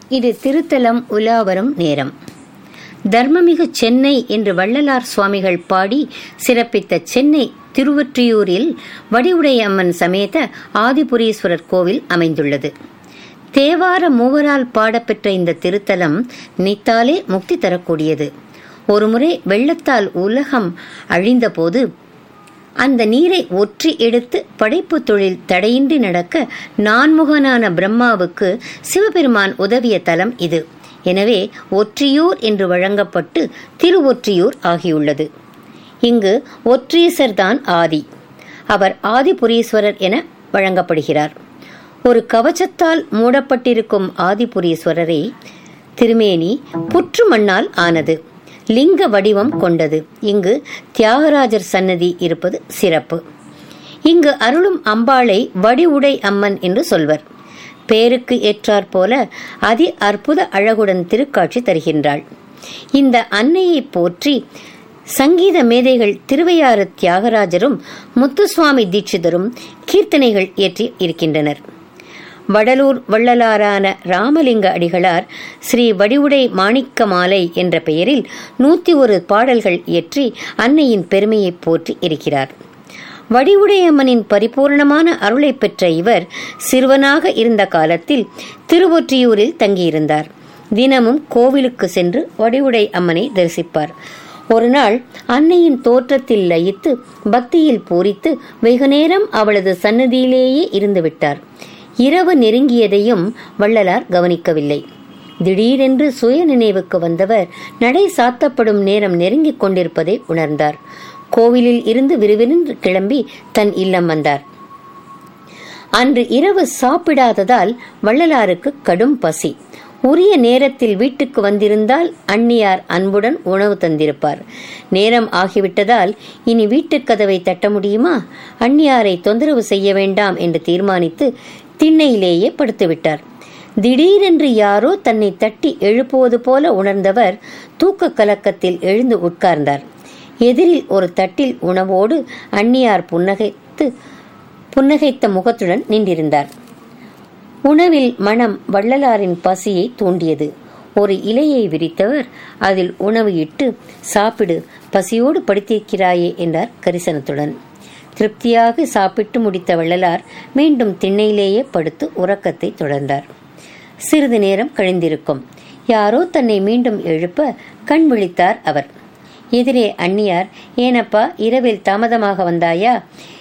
இது திருத்தலம் உலாவரும் நேரம் தர்மமிகு சென்னை என்று வள்ளலார் சுவாமிகள் பாடி சிறப்பித்த சென்னை திருவொற்றியூரில் வடிவுடை அம்மன் சமேத ஆதிபுரீஸ்வரர் கோவில் அமைந்துள்ளது தேவார மூவரால் பாடப்பெற்ற இந்த திருத்தலம் நினைத்தாலே முக்தி தரக்கூடியது ஒருமுறை வெள்ளத்தால் உலகம் அழிந்தபோது அந்த நீரை ஒற்றி எடுத்து படைப்பு தொழில் தடையின்றி நடக்க நான்முகனான பிரம்மாவுக்கு சிவபெருமான் உதவிய தலம் இது எனவே ஒற்றியூர் என்று வழங்கப்பட்டு திருவொற்றியூர் ஆகியுள்ளது இங்கு ஒற்றீசர் தான் ஆதி அவர் ஆதிபுரீஸ்வரர் என வழங்கப்படுகிறார் ஒரு கவச்சத்தால் மூடப்பட்டிருக்கும் ஆதிபுரீஸ்வரரை திருமேனி புற்று மண்ணால் ஆனது லிங்க வடிவம் கொண்டது இங்கு தியாகராஜர் சன்னதி இருப்பது சிறப்பு இங்கு அருளும் அம்பாளை வடிவுடை அம்மன் என்று சொல்வர் பேருக்கு ஏற்றாற் போல அதி அற்புத அழகுடன் திருக்காட்சி தருகின்றாள் இந்த அன்னையை போற்றி சங்கீத மேதைகள் திருவையாறு தியாகராஜரும் முத்துசுவாமி தீட்சிதரும் கீர்த்தனைகள் இயற்றி இருக்கின்றனர் வடலூர் வள்ளலாரான ராமலிங்க அடிகளார் ஸ்ரீ வடிவுடை மாணிக்க மாலை என்ற பெயரில் நூத்தி ஒரு பாடல்கள் இயற்றி அன்னையின் பெருமையை போற்றி இருக்கிறார் வடிவுடையம்மனின் பரிபூர்ணமான அருளை பெற்ற இவர் சிறுவனாக இருந்த காலத்தில் திருவொற்றியூரில் தங்கியிருந்தார் தினமும் கோவிலுக்கு சென்று வடிவுடை அம்மனை தரிசிப்பார் ஒரு நாள் அன்னையின் தோற்றத்தில் லயித்து பக்தியில் பூரித்து வெகு நேரம் அவளது சன்னதியிலேயே இருந்துவிட்டார் இரவு நெருங்கியதையும் வள்ளலார் கவனிக்கவில்லை திடீரென்று சுய நினைவுக்கு வந்தவர் நடை சாத்தப்படும் நேரம் நெருங்கிக் கொண்டிருப்பதை உணர்ந்தார் கோவிலில் இருந்து விறுவிறுன்று கிளம்பி தன் இல்லம் வந்தார் அன்று இரவு சாப்பிடாததால் வள்ளலாருக்கு கடும் பசி உரிய நேரத்தில் வீட்டுக்கு வந்திருந்தால் அண்ணியார் அன்புடன் உணவு தந்திருப்பார் நேரம் ஆகிவிட்டதால் இனி வீட்டுக் கதவை தட்ட முடியுமா அண்ணியாரை தொந்தரவு செய்ய வேண்டாம் என்று தீர்மானித்து திண்ணையிலேயே படுத்துவிட்டார் திடீரென்று யாரோ தன்னை தட்டி எழுப்புவது போல உணர்ந்தவர் தூக்க கலக்கத்தில் எழுந்து உட்கார்ந்தார் எதிரில் ஒரு தட்டில் உணவோடு அந்நியார் புன்னகைத்து புன்னகைத்த முகத்துடன் நின்றிருந்தார் உணவில் மனம் வள்ளலாரின் பசியை தூண்டியது ஒரு இலையை விரித்தவர் அதில் உணவு இட்டு சாப்பிடு பசியோடு படுத்திருக்கிறாயே என்றார் கரிசனத்துடன் திருப்தியாக சாப்பிட்டு முடித்த வள்ளலார் மீண்டும் திண்ணையிலேயே படுத்து உறக்கத்தை தொடர்ந்தார் சிறிது நேரம் கழிந்திருக்கும் யாரோ தன்னை மீண்டும் எழுப்ப கண் விழித்தார் அவர் எதிரே அண்ணியார் ஏனப்பா இரவில் தாமதமாக வந்தாயா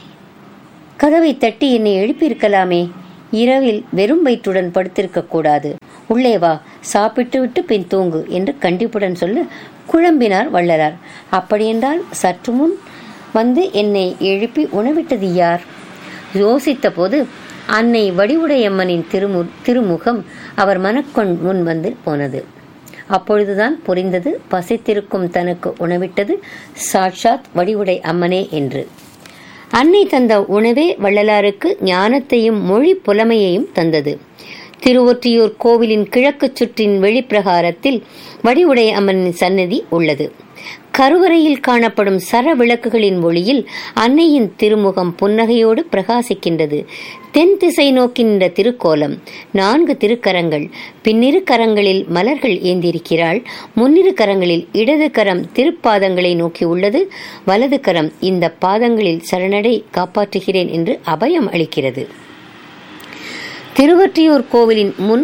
கதவை தட்டி என்னை எழுப்பியிருக்கலாமே இரவில் வெறும் வயிற்றுடன் படுத்திருக்க கூடாது உள்ளே வா சாப்பிட்டு விட்டு பின் தூங்கு என்று கண்டிப்புடன் சொல்ல குழம்பினார் வள்ளலார் அப்படியென்றால் சற்று முன் வந்து என்னை எழுப்பி உணவிட்டது யார் யோசித்த போது அன்னை வடிவுடையம்மனின் திருமு திருமுகம் அவர் மனக்கொண் முன் வந்து போனது அப்பொழுதுதான் புரிந்தது பசித்திருக்கும் தனக்கு உணவிட்டது சாட்சாத் வடிவுடை அம்மனே என்று அன்னை தந்த உணவே வள்ளலாருக்கு ஞானத்தையும் மொழி புலமையையும் தந்தது திருவொற்றியூர் கோவிலின் கிழக்கு சுற்றின் வெளிப்பிரகாரத்தில் வடிவுடை அம்மனின் சன்னதி உள்ளது கருவறையில் காணப்படும் சர விளக்குகளின் ஒளியில் அன்னையின் திருமுகம் புன்னகையோடு பிரகாசிக்கின்றது தென் திசை நோக்கி நின்ற திருக்கோலம் நான்கு திருக்கரங்கள் பின்னிரு கரங்களில் மலர்கள் ஏந்திருக்கிறாள் முன்னிரு கரங்களில் இடது கரம் திருப்பாதங்களை நோக்கி உள்ளது வலது கரம் இந்த பாதங்களில் சரணடை காப்பாற்றுகிறேன் என்று அபயம் அளிக்கிறது திருவொற்றியூர் கோவிலின் முன்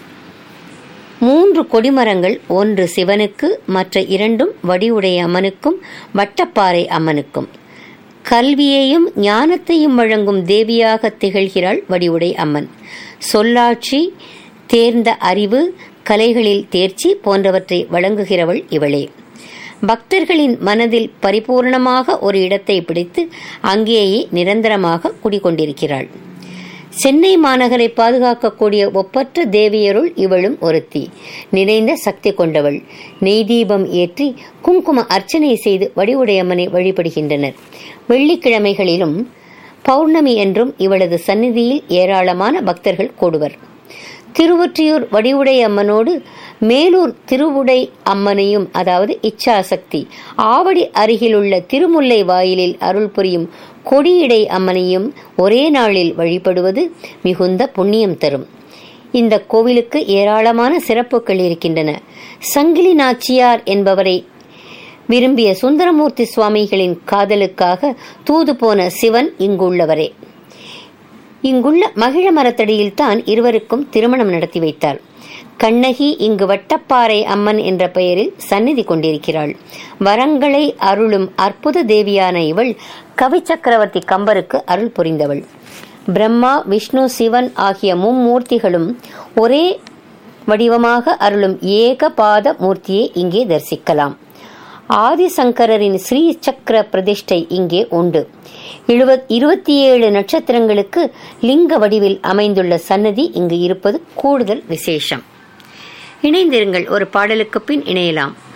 மூன்று கொடிமரங்கள் ஒன்று சிவனுக்கு மற்ற இரண்டும் வடிவுடைய அம்மனுக்கும் வட்டப்பாறை அம்மனுக்கும் கல்வியையும் ஞானத்தையும் வழங்கும் தேவியாக திகழ்கிறாள் வடிவுடை அம்மன் சொல்லாட்சி தேர்ந்த அறிவு கலைகளில் தேர்ச்சி போன்றவற்றை வழங்குகிறவள் இவளே பக்தர்களின் மனதில் பரிபூர்ணமாக ஒரு இடத்தை பிடித்து அங்கேயே நிரந்தரமாக குடிகொண்டிருக்கிறாள் சென்னை மாநகரை பாதுகாக்கக்கூடிய ஒப்பற்ற தேவியருள் இவளும் ஒருத்தி நிறைந்த சக்தி கொண்டவள் நெய் தீபம் ஏற்றி குங்கும அர்ச்சனை செய்து வடிவுடையம்மனை வழிபடுகின்றனர் வெள்ளிக்கிழமைகளிலும் பௌர்ணமி என்றும் இவளது சந்நிதியில் ஏராளமான பக்தர்கள் கூடுவர் திருவொற்றியூர் வடிவுடை அம்மனோடு மேலூர் திருவுடை அம்மனையும் அதாவது இச்சாசக்தி ஆவடி அருகிலுள்ள திருமுல்லை வாயிலில் அருள் புரியும் கொடியிடை அம்மனையும் ஒரே நாளில் வழிபடுவது மிகுந்த புண்ணியம் தரும் இந்த கோவிலுக்கு ஏராளமான சிறப்புகள் இருக்கின்றன சங்கிலி நாச்சியார் என்பவரை விரும்பிய சுந்தரமூர்த்தி சுவாமிகளின் காதலுக்காக தூது போன சிவன் இங்குள்ளவரே இங்குள்ள மகிழ மரத்தடியில் தான் இருவருக்கும் திருமணம் நடத்தி வைத்தார் கண்ணகி இங்கு வட்டப்பாறை அம்மன் என்ற பெயரில் சந்நிதி கொண்டிருக்கிறாள் வரங்களை அருளும் அற்புத தேவியான இவள் கவி சக்கரவர்த்தி கம்பருக்கு அருள் புரிந்தவள் பிரம்மா விஷ்ணு சிவன் ஆகிய மும்மூர்த்திகளும் ஒரே வடிவமாக அருளும் ஏக பாத மூர்த்தியை இங்கே தரிசிக்கலாம் ஆதிசங்கரரின் ஸ்ரீ சக்கர பிரதிஷ்டை இங்கே உண்டு இருபத்தி ஏழு நட்சத்திரங்களுக்கு லிங்க வடிவில் அமைந்துள்ள சன்னதி இங்கு இருப்பது கூடுதல் விசேஷம் இணைந்திருங்கள் ஒரு பாடலுக்கு பின் இணையலாம்